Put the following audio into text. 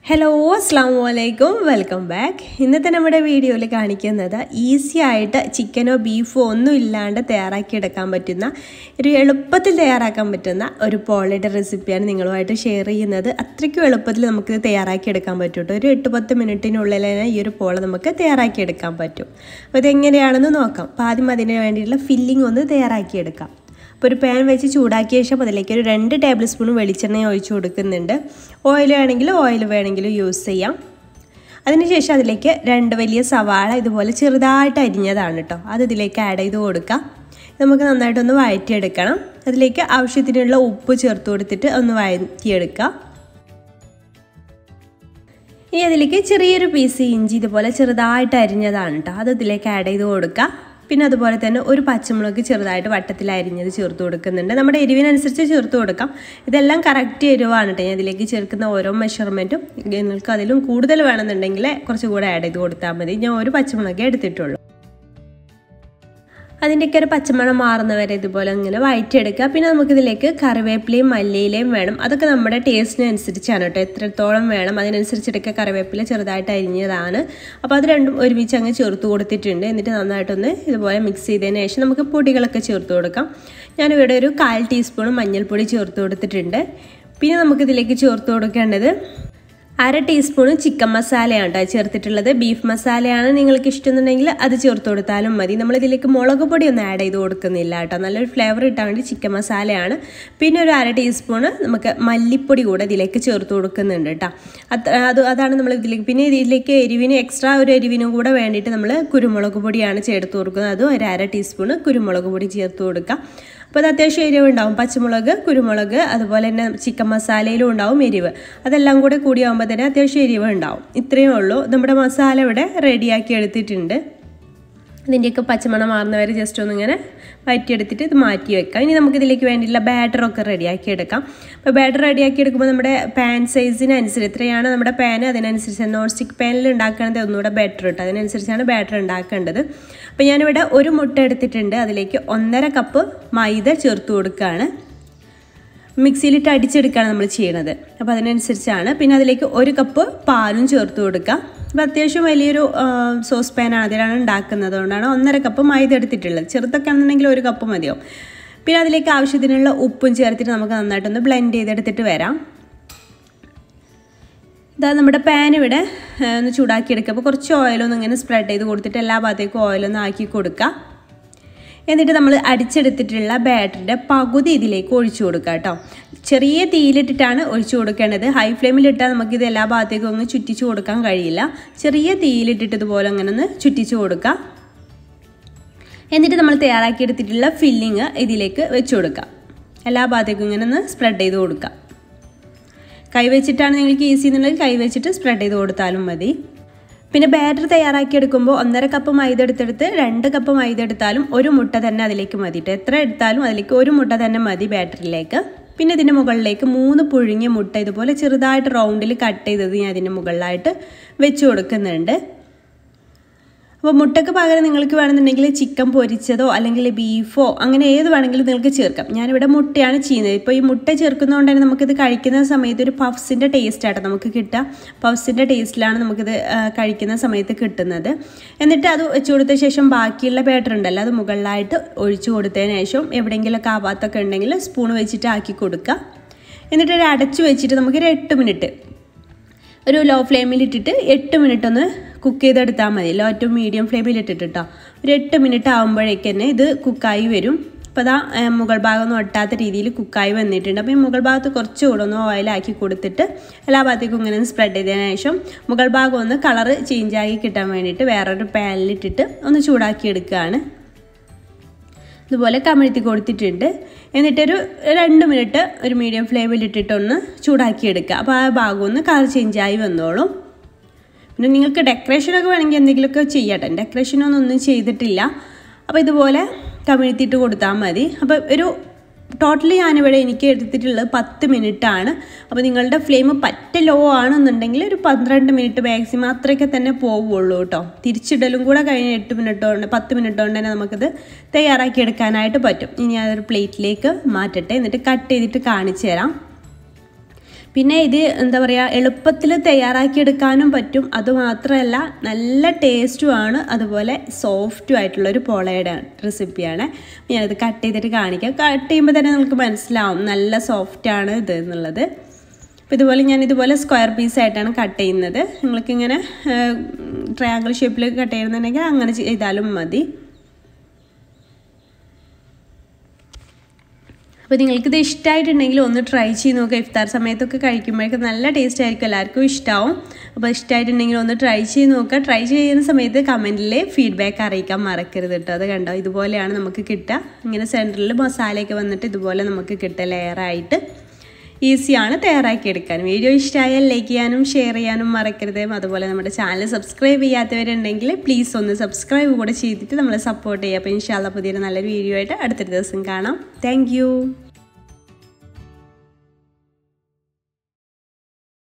hello അസ്സാം വലൈക്കും welcome back ഇന്നത്തെ നമ്മുടെ വീഡിയോയിൽ കാണിക്കുന്നത് ഈസി ആയിട്ട് ചിക്കനോ ബീഫോ ഒന്നും ഇല്ലാണ്ട് തയ്യാറാക്കിയെടുക്കാൻ പറ്റുന്ന ഒരു എളുപ്പത്തിൽ തയ്യാറാക്കാൻ പറ്റുന്ന ഒരു പോളയുടെ റെസിപ്പിയാണ് നിങ്ങളുമായിട്ട് ഷെയർ ചെയ്യുന്നത് അത്രയ്ക്കും എളുപ്പത്തിൽ നമുക്ക് തയ്യാറാക്കിയെടുക്കാൻ പറ്റും കേട്ടോ ഒരു എട്ട് പത്ത് മിനിറ്റിനുള്ളിൽ തന്നെ ഈ ഒരു പോള നമുക്ക് തയ്യാറാക്കിയെടുക്കാൻ പറ്റും അപ്പോൾ ഇതെങ്ങനെയാണെന്ന് നോക്കാം അപ്പോൾ ആദ്യം അതിന് വേണ്ടിയിട്ടുള്ള ഫില്ലിംഗ് ഒന്ന് തയ്യാറാക്കിയെടുക്കാം അപ്പോൾ ഒരു പാൻ വെച്ച് ചൂടാക്കിയ ശേഷം അതിലേക്ക് ഒരു രണ്ട് ടേബിൾ സ്പൂൺ വെളിച്ചെണ്ണ ഒഴിച്ചു കൊടുക്കുന്നുണ്ട് ഓയിൽ വേണമെങ്കിൽ ഓയിൽ വേണമെങ്കിലും യൂസ് ചെയ്യാം അതിനുശേഷം അതിലേക്ക് രണ്ട് വലിയ സവാള ഇതുപോലെ ചെറുതായിട്ട് അരിഞ്ഞതാണ് കേട്ടോ അത് ഇതിലേക്ക് ആഡ് ചെയ്ത് കൊടുക്കാം നമുക്ക് നന്നായിട്ടൊന്ന് വഴറ്റിയെടുക്കണം അതിലേക്ക് ആവശ്യത്തിനുള്ള ഉപ്പ് ചേർത്ത് കൊടുത്തിട്ട് ഒന്ന് വഴറ്റിയെടുക്കുക ഇനി അതിലേക്ക് ചെറിയൊരു പീസ് ഇഞ്ചി ഇതുപോലെ ചെറുതായിട്ട് അരിഞ്ഞതാണ് കേട്ടോ അത് ഇതിലേക്ക് ആഡ് ചെയ്ത് കൊടുക്കുക പിന്നെ അതുപോലെ തന്നെ ഒരു പച്ചമുളക് ചെറുതായിട്ട് വട്ടത്തിൽ അരിഞ്ഞത് ചേർത്ത് കൊടുക്കുന്നുണ്ട് നമ്മുടെ എരിവിനനുസരിച്ച് ചേർത്ത് കൊടുക്കാം ഇതെല്ലാം കറക്റ്റ് എരിവാണ് കേട്ടോ ഞാൻ ഇതിലേക്ക് ചേർക്കുന്ന ഓരോ മെഷർമെൻറ്റും നിങ്ങൾക്ക് അതിലും കൂടുതൽ വേണമെന്നുണ്ടെങ്കിൽ കുറച്ചുകൂടെ ആഡ് ചെയ്ത് കൊടുത്താൽ മതി ഞാൻ ഒരു പച്ചമുളകേ എടുത്തിട്ടുള്ളൂ അതിൻ്റെയൊക്കെ ഒരു പച്ചമണം മാറുന്നവരെ ഇതുപോലെ ഇങ്ങനെ വഴറ്റിയെടുക്കുക പിന്നെ നമുക്കിതിലേക്ക് കറിവേപ്പിലയും മല്ലിയിലയും വേണം അതൊക്കെ നമ്മുടെ ടേസ്റ്റിനനുസരിച്ചാണ് കേട്ടോ എത്രത്തോളം വേണം അതിനനുസരിച്ചിട്ടൊക്കെ കറിവേപ്പില ചെറുതായിട്ട് അരിഞ്ഞതാണ് അപ്പോൾ അത് രണ്ടും ഒരുമിച്ച് അങ്ങ് ചേർത്ത് കൊടുത്തിട്ടുണ്ട് എന്നിട്ട് നന്നായിട്ടൊന്ന് ഇതുപോലെ മിക്സ് ചെയ്തതിന് ശേഷം നമുക്ക് പൊടികളൊക്കെ ചേർത്ത് കൊടുക്കാം ഞാനിവിടെ ഒരു കാൽ ടീസ്പൂൺ മഞ്ഞൾപ്പൊടി ചേർത്ത് കൊടുത്തിട്ടുണ്ട് പിന്നെ നമുക്കിതിലേക്ക് ചേർത്ത് കൊടുക്കേണ്ടത് അര ടീസ്പൂൺ ചിക്കൻ മസാലയാണ് കേട്ടോ ചേർത്തിട്ടുള്ളത് ബീഫ് മസാലയാണ് നിങ്ങൾക്ക് ഇഷ്ടമെന്നുണ്ടെങ്കിൽ അത് ചേർത്ത് കൊടുത്താലും മതി നമ്മൾ ഇതിലേക്ക് മുളക് പൊടി ഒന്നും ആഡ് ചെയ്ത് കൊടുക്കുന്നില്ല കേട്ടോ നല്ലൊരു ഫ്ലേവർ കിട്ടാൻ വേണ്ടി ചിക്കൻ മസാലയാണ് പിന്നെ ഒരു അര ടീസ്പൂണ് നമുക്ക് മല്ലിപ്പൊടി കൂടെ ഇതിലേക്ക് ചേർത്ത് കൊടുക്കുന്നുണ്ട് കേട്ടോ അത് അതാണ് നമ്മൾ ഇതിലേക്ക് പിന്നെ ഇതിലേക്ക് എരിവിന് എക്സ്ട്രാ ഒരു എരിവിനും കൂടെ വേണ്ടിയിട്ട് നമ്മൾ കുരുമുളക് പൊടിയാണ് ചേർത്ത് കൊടുക്കുന്നത് അതും ഒരു അര ടീസ്പൂണ് കുരുമുളക് പൊടി ചേർത്ത് കൊടുക്കുക അപ്പോൾ അത് അത്യാവശ്യം എരിവ് ഉണ്ടാവും പച്ചമുളക് കുരുമുളക് അതുപോലെ തന്നെ ചിക്കൻ മസാലയിലും ഉണ്ടാവും എരിവ് അതെല്ലാം കൂടെ കൂടിയാകുമ്പോൾ തന്നെ അത്യാവശ്യം എരിവ് ഉണ്ടാവും ഇത്രയേ ഉള്ളൂ നമ്മുടെ മസാല ഇവിടെ റെഡിയാക്കി എടുത്തിട്ടുണ്ട് ഇതിൻ്റെയൊക്കെ പച്ചമണം മാറുന്നവരെ ജസ്റ്റ് ഒന്നിങ്ങനെ വയറ്റിയെടുത്തിട്ട് ഇത് മാറ്റി വെക്കാം ഇനി നമുക്ക് ഇതിലേക്ക് വേണ്ടിയിട്ടുള്ള ബാറ്ററൊക്കെ റെഡിയാക്കി എടുക്കാം അപ്പോൾ ബാറ്റർ റെഡിയാക്കി എടുക്കുമ്പോൾ നമ്മുടെ പാൻ സൈസിനനുസരിച്ച് എത്രയാണ് നമ്മുടെ പാൻ അതിനനുസരിച്ച് നോൺ സ്റ്റിക്ക് പാനിൽ ഉണ്ടാക്കുന്നത് ഒന്നുകൂടെ ബാറ്റർ ഇട്ട് അതിനനുസരിച്ചാണ് ബാറ്റർ ഉണ്ടാക്കേണ്ടത് അപ്പോൾ ഞാനിവിടെ ഒരു മുട്ട എടുത്തിട്ടുണ്ട് അതിലേക്ക് ഒന്നര കപ്പ് മൈദ ചേർത്ത് കൊടുക്കുകയാണ് മിക്സിയിലിട്ട് അടിച്ചെടുക്കുകയാണ് നമ്മൾ ചെയ്യണത് അപ്പോൾ അതിനനുസരിച്ചാണ് പിന്നെ അതിലേക്ക് ഒരു കപ്പ് പാലും ചേർത്ത് കൊടുക്കുക അപ്പോൾ അത്യാവശ്യം വലിയൊരു സോസ് പാനാണ് അതിലാണ് ഉണ്ടാക്കുന്നത് അതുകൊണ്ടാണ് ഒന്നര കപ്പ് മൈദ എടുത്തിട്ടുള്ളത് ചെറുതൊക്കെ ആണെന്നുണ്ടെങ്കിൽ ഒരു കപ്പ് മതിയാവും പിന്നെ അതിലേക്ക് ആവശ്യത്തിനുള്ള ഉപ്പും ചേർത്തിട്ട് നമുക്ക് നന്നായിട്ടൊന്ന് ബ്ലെൻഡ് ചെയ്തെടുത്തിട്ട് വരാം ഇതാ നമ്മുടെ പാൻ ഇവിടെ ഒന്ന് ചൂടാക്കി എടുക്കുക അപ്പോൾ കുറച്ച് ഓയിലൊന്നും ഇങ്ങനെ സ്പ്രെഡ് ചെയ്ത് കൊടുത്തിട്ട് എല്ലാ ഭാഗത്തേക്കും ഓയിലൊന്ന് ആക്കി കൊടുക്കുക എന്നിട്ട് നമ്മൾ അടിച്ചെടുത്തിട്ടുള്ള ബാറ്ററിൻ്റെ പകുതി ഇതിലേക്ക് ഒഴിച്ചു കൊടുക്കുക കേട്ടോ ചെറിയ തീയിലിട്ടിട്ടാണ് ഒഴിച്ചു കൊടുക്കേണ്ടത് ഹൈ ഫ്ലെയിമിലിട്ടാൽ നമുക്കിത് എല്ലാ ഭാഗത്തേക്കും ഒന്ന് ചുറ്റിച്ചു കൊടുക്കാൻ കഴിയില്ല ചെറിയ തീയിലിട്ടിട്ട് ഇതുപോലെ അങ്ങനെ ഒന്ന് ചുറ്റിച്ചു കൊടുക്കുക എന്നിട്ട് നമ്മൾ തയ്യാറാക്കിയെടുത്തിട്ടുള്ള ഫില്ലിങ് ഇതിലേക്ക് വെച്ച് കൊടുക്കുക എല്ലാ ഭാഗത്തേക്കും ഇങ്ങനെ ഒന്ന് സ്പ്രെഡ് ചെയ്ത് കൊടുക്കുക കൈ വെച്ചിട്ടാണ് നിങ്ങൾക്ക് ഈസി എന്നുണ്ടെങ്കിൽ കൈ വെച്ചിട്ട് സ്പ്രെഡ് ചെയ്ത് കൊടുത്താലും മതി പിന്നെ ബാറ്റർ തയ്യാറാക്കിയെടുക്കുമ്പോൾ ഒന്നര കപ്പ് മൈദ എടുത്തെടുത്ത് രണ്ട് കപ്പ് മൈദ എടുത്താലും ഒരു മുട്ട തന്നെ അതിലേക്ക് മതിയിട്ട് എത്ര എടുത്താലും അതിലേക്ക് ഒരു മുട്ട തന്നെ മതി ബാറ്ററിലേക്ക് പിന്നെ ഇതിൻ്റെ മുകളിലേക്ക് മൂന്ന് പുഴുങ്ങിയ മുട്ട ഇതുപോലെ ചെറുതായിട്ട് റൗണ്ടിൽ കട്ട് ചെയ്തത് ഞാൻ അതിൻ്റെ മുകളിലായിട്ട് വെച്ച് കൊടുക്കുന്നുണ്ട് അപ്പോൾ മുട്ടയ്ക്ക് പകരം നിങ്ങൾക്ക് വേണമെന്നുണ്ടെങ്കിൽ ചിക്കൻ പൊരിച്ചതോ അല്ലെങ്കിൽ ബീഫോ അങ്ങനെ ഏത് വേണമെങ്കിലും നിങ്ങൾക്ക് ചേർക്കാം ഞാനിവിടെ മുട്ടയാണ് ചെയ്യുന്നത് ഇപ്പോൾ ഈ മുട്ട ചേർക്കുന്നതുകൊണ്ട് തന്നെ നമുക്കിത് കഴിക്കുന്ന സമയത്ത് ഒരു പഫ്സിൻ്റെ ടേസ്റ്റ് ആട്ടോ നമുക്ക് കിട്ടുക പഫ്സിൻ്റെ ടേസ്റ്റിലാണ് നമുക്കിത് കഴിക്കുന്ന സമയത്ത് കിട്ടുന്നത് എന്നിട്ട് അത് വെച്ച് കൊടുത്ത ശേഷം ബാക്കിയുള്ള ബാറ്റർ ഉണ്ടല്ലോ അത് മുകളിലായിട്ട് ഒഴിച്ചു കൊടുത്തതിന് ശേഷം എവിടെയെങ്കിലുമൊക്കെ ആവാത്തൊക്കെ ഉണ്ടെങ്കിൽ സ്പൂൺ വെച്ചിട്ട് ആക്കി കൊടുക്കുക എന്നിട്ട് ഒരു അടച്ചു വെച്ചിട്ട് നമുക്കൊരു എട്ട് മിനിറ്റ് ഒരു ലോ ഫ്ലെയിമിൽ ഇട്ടിട്ട് എട്ട് മിനിറ്റ് ഒന്ന് കുക്ക് ചെയ്തെടുത്താൽ മതി ലോ ടു മീഡിയം ഫ്ലെയിമിൽ ഇട്ടിട്ട് കേട്ടോ ഒരു എട്ട് മിനിറ്റ് ആകുമ്പോഴേക്ക് തന്നെ ഇത് കുക്കായി വരും അപ്പോൾ അതാ മുകൾ ഭാഗം ഒന്നും ഒട്ടാത്ത രീതിയിൽ കുക്കായി വന്നിട്ടുണ്ട് അപ്പോൾ ഈ മുകൾ ഭാഗത്ത് കുറച്ചുകൂടെ ഒന്ന് ഓയിലാക്കി കൊടുത്തിട്ട് എല്ലാ ഭാഗത്തേക്കും ഇങ്ങനെ സ്പ്രെഡ് ചെയ്തതിന് ശേഷം മുകൾ ഭാഗം ഒന്ന് കളറ് ചേഞ്ചാക്കി കിട്ടാൻ വേണ്ടിയിട്ട് വേറൊരു പാനിലിട്ടിട്ട് ഒന്ന് ചൂടാക്കി എടുക്കുകയാണ് ഇതുപോലെ കമിഴ്ത്തി കൊടുത്തിട്ടുണ്ട് എന്നിട്ടൊരു രണ്ട് മിനിറ്റ് ഒരു മീഡിയം ഫ്ലെയിമിൽ ഇട്ടിട്ടൊന്ന് ചൂടാക്കി എടുക്കുക അപ്പോൾ ആ ഭാഗം ഒന്ന് കളർ ചേഞ്ചായി വന്നോളും പിന്നെ നിങ്ങൾക്ക് ഡെക്കറേഷനൊക്കെ വേണമെങ്കിൽ എന്തെങ്കിലുമൊക്കെ ചെയ്യട്ടെ ഡെക്കറേഷനൊന്നും ഒന്നും ചെയ്തിട്ടില്ല അപ്പോൾ ഇതുപോലെ കമിഴ്ത്തിയിട്ട് കൊടുത്താൽ മതി അപ്പോൾ ഒരു ടോട്ടലി ഞാനിവിടെ എനിക്ക് എടുത്തിട്ടുള്ളത് പത്ത് മിനിറ്റ് ആണ് അപ്പോൾ നിങ്ങളുടെ ഫ്ലെയിം പറ്റ ലോ ആണെന്നുണ്ടെങ്കിൽ ഒരു പന്ത്രണ്ട് മിനിറ്റ് മാക്സിമം അത്രയൊക്കെ തന്നെ പോവുള്ളൂ കേട്ടോ തിരിച്ചിടലും കൂടെ കഴിഞ്ഞ് എട്ട് മിനിറ്റ് കൊണ്ട് പത്ത് മിനിറ്റ് കൊണ്ട് തന്നെ നമുക്കിത് തയ്യാറാക്കി എടുക്കാനായിട്ട് പറ്റും ഇനി അതൊരു പ്ലേറ്റിലേക്ക് മാറ്റട്ടെ എന്നിട്ട് കട്ട് ചെയ്തിട്ട് കാണിച്ചു തരാം പിന്നെ ഇത് എന്താ പറയുക എളുപ്പത്തിൽ തയ്യാറാക്കിയെടുക്കാനും പറ്റും അതുമാത്രമല്ല നല്ല ടേസ്റ്റുമാണ് അതുപോലെ സോഫ്റ്റും ആയിട്ടുള്ളൊരു പോളയുടെ റെസിപ്പിയാണ് ഞാനത് കട്ട് ചെയ്തിട്ട് കാണിക്കാം കട്ട് ചെയ്യുമ്പോൾ തന്നെ നിങ്ങൾക്ക് മനസ്സിലാവും നല്ല സോഫ്റ്റാണ് ഇത് എന്നുള്ളത് അപ്പോൾ ഇതുപോലെ ഞാൻ ഇതുപോലെ സ്ക്വയർ പീസ് ആയിട്ടാണ് കട്ട് ചെയ്യുന്നത് നിങ്ങൾക്കിങ്ങനെ ട്രയാങ്കിൾ ഷേപ്പിൽ കട്ട് ചെയ്യുന്നുണ്ടെങ്കിൽ അങ്ങനെ ചെയ്താലും മതി അപ്പോൾ നിങ്ങൾക്കിത് ഇഷ്ടമായിട്ടുണ്ടെങ്കിൽ ഒന്ന് ട്രൈ ചെയ്ത് നോക്കുക ഇഫ്താർ സമയത്തൊക്കെ കഴിക്കുമ്പോഴേക്കും നല്ല ടേസ്റ്റ് ആയിരിക്കും എല്ലാവർക്കും ഇഷ്ടമാവും അപ്പോൾ ഇഷ്ടമായിട്ടുണ്ടെങ്കിൽ ഒന്ന് ട്രൈ ചെയ്ത് നോക്കുക ട്രൈ ചെയ്യുന്ന സമയത്ത് കമൻറ്റിൽ ഫീഡ്ബാക്ക് അറിയിക്കാൻ മറക്കരുത് കേട്ടോ അത് കണ്ടോ ഇതുപോലെയാണ് നമുക്ക് കിട്ടുക ഇങ്ങനെ സെൻറ്ററിൽ മസാലയൊക്കെ വന്നിട്ട് ഇതുപോലെ നമുക്ക് കിട്ടുക ലെയറായിട്ട് ഈസിയാണ് തയ്യാറാക്കിയെടുക്കാൻ വീഡിയോ ഇഷ്ടമായാൽ ലൈക്ക് ചെയ്യാനും ഷെയർ ചെയ്യാനും മറക്കരുത് അതുപോലെ നമ്മുടെ ചാനൽ സബ്സ്ക്രൈബ് ചെയ്യാത്തവരുണ്ടെങ്കിൽ പ്ലീസ് ഒന്ന് സബ്സ്ക്രൈബ് കൂടെ ചെയ്തിട്ട് നമ്മളെ സപ്പോർട്ട് ചെയ്യുക അപ്പോൾ ഇൻഷാല്ല പുതിയൊരു നല്ലൊരു വീഡിയോ ആയിട്ട് അടുത്തൊരു ദിവസം കാണാം താങ്ക്